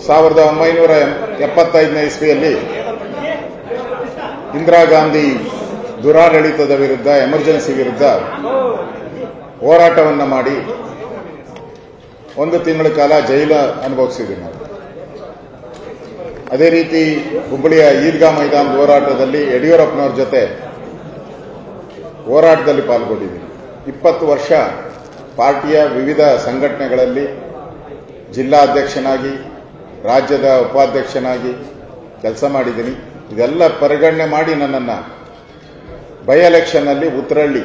ಸಾವಿರದ ಒಂಬೈನೂರ ಎಪ್ಪತ್ತೈದನೇ ಇಸ್ವಿಯಲ್ಲಿ ಇಂದಿರಾ ಗಾಂಧಿ ದುರಾಡಳಿತದ ವಿರುದ್ಧ ಎಮರ್ಜೆನ್ಸಿ ವಿರುದ್ಧ ಹೋರಾಟವನ್ನು ಮಾಡಿ ಒಂದು ತಿಂಗಳ ಕಾಲ ಜೈಲು ಅನುಭವಿಸಿದ್ದೀವಿ ನಾವು ಅದೇ ರೀತಿ ಹುಬ್ಬಳ್ಳಿಯ ಈದ್ಗಾ ಮೈದಾನದ ಹೋರಾಟದಲ್ಲಿ ಯಡಿಯೂರಪ್ಪನವ್ರ ಜೊತೆ ಹೋರಾಟದಲ್ಲಿ ಪಾಲ್ಗೊಂಡಿದ್ದೀನಿ ಇಪ್ಪತ್ತು ವರ್ಷ ಪಾರ್ಟಿಯ ವಿವಿಧ ಸಂಘಟನೆಗಳಲ್ಲಿ ಜಿಲ್ಲಾಧ್ಯಕ್ಷನಾಗಿ ರಾಜ್ಯದ ಉಪಾಧ್ಯಕ್ಷನಾಗಿ ಕೆಲಸ ಮಾಡಿದ್ದೀನಿ ಇದೆಲ್ಲ ಪರಿಗಣನೆ ಮಾಡಿ ನನ್ನನ್ನು ಬೈ ಎಲೆಕ್ಷನ್ನಲ್ಲಿ ಉತ್ತರಳ್ಳಿ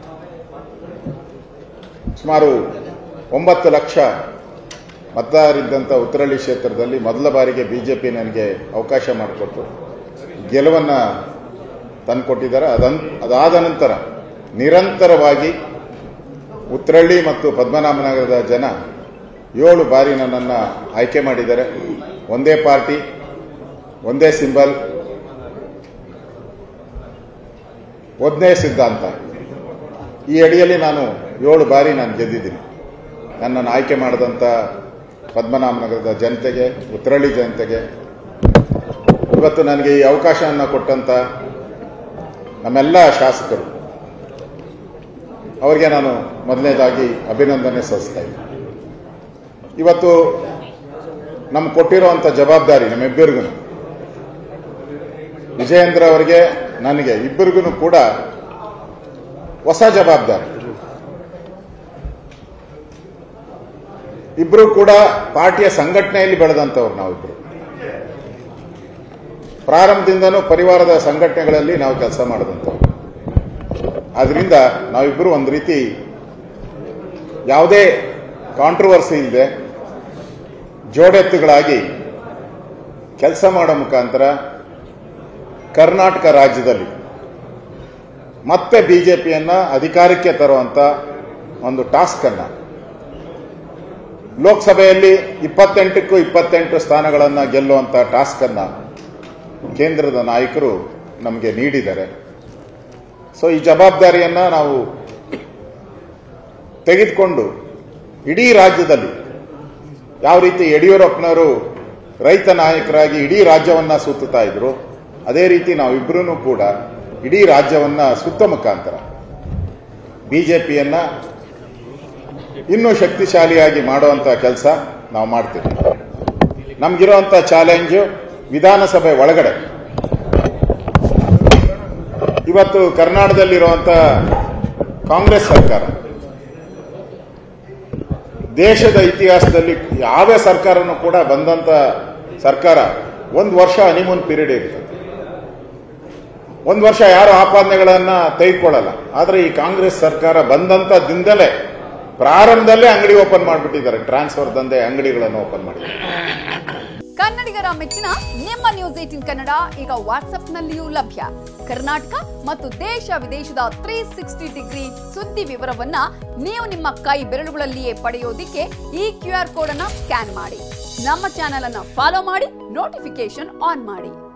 ಸುಮಾರು ಒಂಬತ್ತು ಲಕ್ಷ ಮತದಾರರಿದ್ದಂಥ ಉತ್ತರಳ್ಳಿ ಕ್ಷೇತ್ರದಲ್ಲಿ ಮೊದಲ ಬಾರಿಗೆ ಬಿಜೆಪಿ ನನಗೆ ಅವಕಾಶ ಮಾಡಿಕೊಟ್ಟು ಗೆಲುವನ್ನು ತಂದುಕೊಟ್ಟಿದ್ದಾರೆ ಅದನ್ ಅದಾದ ನಂತರ ನಿರಂತರವಾಗಿ ಉತ್ತರಳ್ಳಿ ಮತ್ತು ಪದ್ಮನಾಭನಗರದ ಜನ ಏಳು ಬಾರಿ ನನ್ನನ್ನು ಆಯ್ಕೆ ಮಾಡಿದ್ದಾರೆ ಒಂದೇ ಪಾರ್ಟಿ ಒಂದೇ ಸಿಂಬಲ್ ಒಂದೇ ಸಿದ್ಧಾಂತ ಈ ಅಡಿಯಲ್ಲಿ ನಾನು ಏಳು ಬಾರಿ ನಾನು ಗೆದ್ದಿದ್ದೀನಿ ನನ್ನನ್ನು ಆಯ್ಕೆ ಮಾಡಿದಂಥ ಪದ್ಮನಾಭನಗರದ ಜನತೆಗೆ ಉತ್ತರಳ್ಳಿ ಜನತೆಗೆ ಇವತ್ತು ನನಗೆ ಈ ಅವಕಾಶವನ್ನು ಕೊಟ್ಟಂತ ನಮ್ಮೆಲ್ಲ ಶಾಸಕರು ಅವರಿಗೆ ನಾನು ಮೊದಲನೇದಾಗಿ ಅಭಿನಂದನೆ ಸಲ್ಲಿಸ್ತಾ ಇದ್ದೀನಿ ಇವತ್ತು ನಮ್ಗೆ ಕೊಟ್ಟಿರುವಂಥ ಜವಾಬ್ದಾರಿ ನಮ್ಮಿಬ್ಬರಿಗೂ ವಿಜಯೇಂದ್ರ ಅವರಿಗೆ ನನಗೆ ಇಬ್ಬರಿಗೂ ಕೂಡ ಹೊಸ ಜವಾಬ್ದಾರಿ ಇಬ್ಬರು ಕೂಡ ಪಾರ್ಟಿಯ ಸಂಘಟನೆಯಲ್ಲಿ ಬೆಳೆದಂಥವ್ರು ನಾವಿಬ್ಬರು ಪ್ರಾರಂಭದಿಂದನೂ ಪರಿವಾರದ ಸಂಘಟನೆಗಳಲ್ಲಿ ನಾವು ಕೆಲಸ ಮಾಡಿದಂಥವ್ರು ಆದ್ರಿಂದ ನಾವಿಬ್ಬರು ಒಂದು ರೀತಿ ಯಾವುದೇ ಕಾಂಟ್ರವರ್ಸಿ ಇಲ್ಲದೆ ಜೋಡೆತ್ತುಗಳಾಗಿ ಕೆಲಸ ಮಾಡೋ ಮುಖಾಂತರ ಕರ್ನಾಟಕ ರಾಜ್ಯದಲ್ಲಿ ಮತ್ತೆ ಬಿಜೆಪಿಯನ್ನ ಅಧಿಕಾರಕ್ಕೆ ತರುವಂತ ಒಂದು ಟಾಸ್ಕ್ ಅನ್ನ ಲೋಕಸಭೆಯಲ್ಲಿ ಇಪ್ಪತ್ತೆಂಟಕ್ಕೂ ಇಪ್ಪತ್ತೆಂಟು ಸ್ಥಾನಗಳನ್ನು ಗೆಲ್ಲುವಂತ ಟಾಸ್ಕ್ ಅನ್ನ ಕೇಂದ್ರದ ನಾಯಕರು ನಮಗೆ ನೀಡಿದ್ದಾರೆ ಸೊ ಈ ಜವಾಬ್ದಾರಿಯನ್ನ ನಾವು ತೆಗೆದುಕೊಂಡು ಇಡೀ ರಾಜ್ಯದಲ್ಲಿ ಯಾವ ರೀತಿ ಯಡಿಯೂರಪ್ಪನವರು ರೈತ ನಾಯಕರಾಗಿ ಇಡೀ ರಾಜ್ಯವನ್ನ ಸುತ್ತುತ್ತಾ ಇದ್ರು ಅದೇ ರೀತಿ ನಾವಿಬ್ಬರೂ ಕೂಡ ಇಡೀ ರಾಜ್ಯವನ್ನ ಸುತ್ತ ಮುಖಾಂತರ ಬಿಜೆಪಿಯನ್ನ ಇನ್ನೂ ಶಕ್ತಿಶಾಲಿಯಾಗಿ ಮಾಡುವಂತ ಕೆಲಸ ನಾವು ಮಾಡ್ತೀವಿ ನಮ್ಗಿರುವಂತ ಚಾಲೆಂಜು ವಿಧಾನಸಭೆ ಒಳಗಡೆ ಇವತ್ತು ಕರ್ನಾಟಕದಲ್ಲಿರುವಂತ ಕಾಂಗ್ರೆಸ್ ಸರ್ಕಾರ ದೇಶದ ಇತಿಹಾಸದಲ್ಲಿ ಯಾವ ಸರ್ಕಾರನೂ ಕೂಡ ಬಂದಂತ ಸರ್ಕಾರ ಒಂದು ವರ್ಷ ಹನಿಮೂನ್ ಪೀರಿಯಡ್ ಇರ್ತದೆ ಒಂದು ವರ್ಷ ಯಾರು ಆಪಾದನೆಗಳನ್ನ ತೆಗೆದುಕೊಳ್ಳಲ್ಲ ಆದ್ರೆ ಈ ಕಾಂಗ್ರೆಸ್ ಸರ್ಕಾರ ಬಂದಂತ ದಿನದಲ್ಲೇ ಪ್ರಾರಂಭದಲ್ಲೇ ಅಂಗಡಿ ಓಪನ್ ಮಾಡಿಬಿಟ್ಟಿದ್ದಾರೆ ಟ್ರಾನ್ಸ್ಫರ್ ದಂಧೆ ಅಂಗಡಿಗಳನ್ನು ಓಪನ್ ಮಾಡಿದ್ದಾರೆ ಕನ್ನಡಿಗರ ಮೆಚ್ಚಿನ ನಿಮ್ಮ ನ್ಯೂಸ್ ಏಟಿನ್ ಕನ್ನಡ ಈಗ ವಾಟ್ಸ್ಆಪ್ನಲ್ಲಿಯೂ ಲಭ್ಯ ಕರ್ನಾಟಕ ಮತ್ತು ದೇಶ ವಿದೇಶದ ತ್ರೀ ಸಿಕ್ಸ್ಟಿ ಡಿಗ್ರಿ ಸುದ್ದಿ ವಿವರವನ್ನ ನೀವು ನಿಮ್ಮ ಕೈ ಬೆರಳುಗಳಲ್ಲಿಯೇ ಪಡೆಯೋದಿಕ್ಕೆ ಈ ಕ್ಯೂ ಆರ್ ಕೋಡ್ ಅನ್ನ ಸ್ಕ್ಯಾನ್ ಮಾಡಿ ನಮ್ಮ ಚಾನೆಲ್ ಅನ್ನ ಫಾಲೋ ಮಾಡಿ ನೋಟಿಫಿಕೇಶನ್ ಆನ್ ಮಾಡಿ